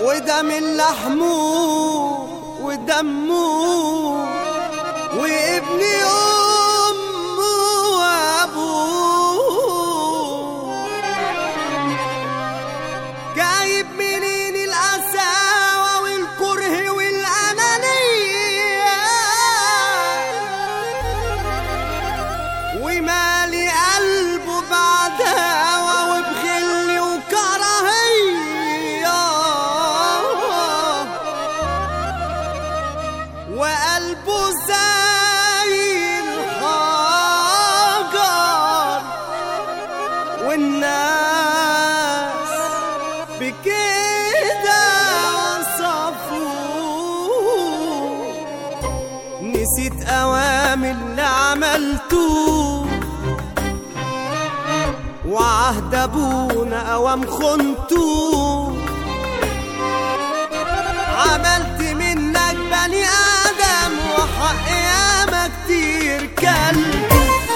وده من لحمه ودمه وابن أمه وأبوه جايب منين القساوة والكره والأنانية ومالي قلبه بعداوة وبغل وكراهية وقلبه زي الحجر والناس بكده وصفوه نسيت أوامر اللي عملته وعهد أبونا أوام خنته عملت منك بني آدم وحق ياما كتير كلب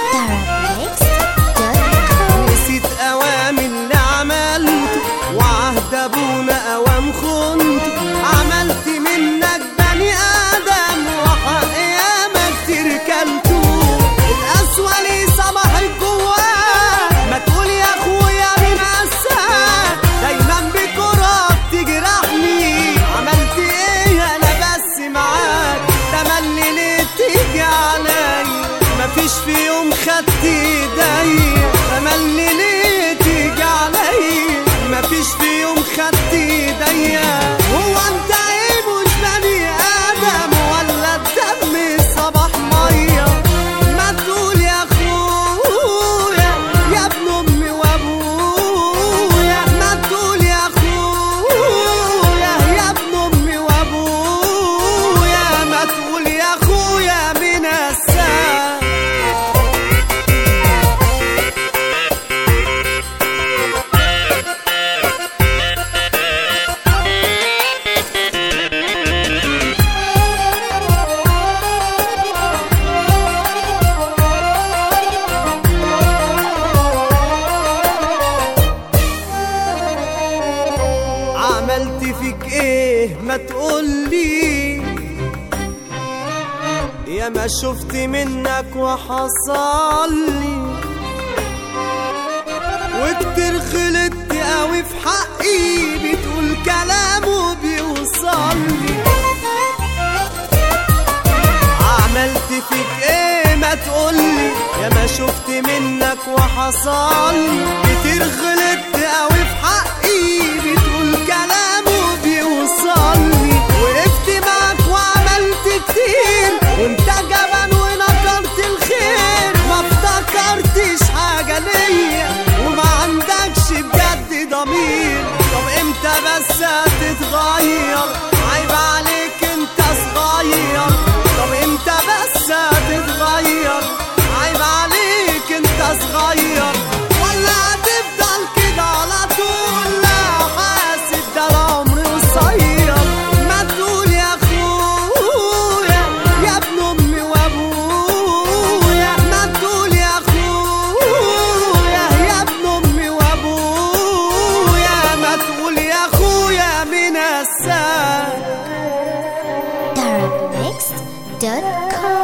Therapmix.com نسيت أوامر اللي عملته وعهد أبونا أوام خنته عملت منك بني آدم وحق ياما كتير كلته القسوة لي صباحت جواك ما تقول يا أخويا مين قساك دايما بكرة بتجرحني عملت إيه أنا بس معاك تملي ليه تيجي عليا مفيش في يوم خدت ايديا تملي ليه تيجي عليا مفيش في يوم خدت ايديا هو انت ايه مش بني ادم ولا الدم صباح ميه ما تقول يا اخويا يا ابن امي وابويا ما تقول يا اخويا يا ابن امي وابويا ما تقول يا اخويا من الساعه عملت فيك ايه ما تقولي يا ما شفت منك وحصل لي وكتير خلطت قوي في حقي بتقول كلام وبيوصل لي عملت فيك ايه ما تقولي يا ما شفت منك وحصل لي كتير غلطت قوي في حقي بتقول كلام وبيوصل لي وقفت معاك وعملت كتير وانت جبان ونكرت الخير ما افتكرتش حاجة ليا وما عندكش بجد ضمير طب امتى بس هتتغير عيب عليك انت صغير طب امتى بس هتتغير عيب عليك انت صغير ولا هتفضل كده على طول لا حاسب ده العمر قصير ما تقول يا اخويا يا ابن امي وابويا ما تقول يا اخويا يا ابن امي وابويا ما تقول يا اخويا من الساعه Therapmix.com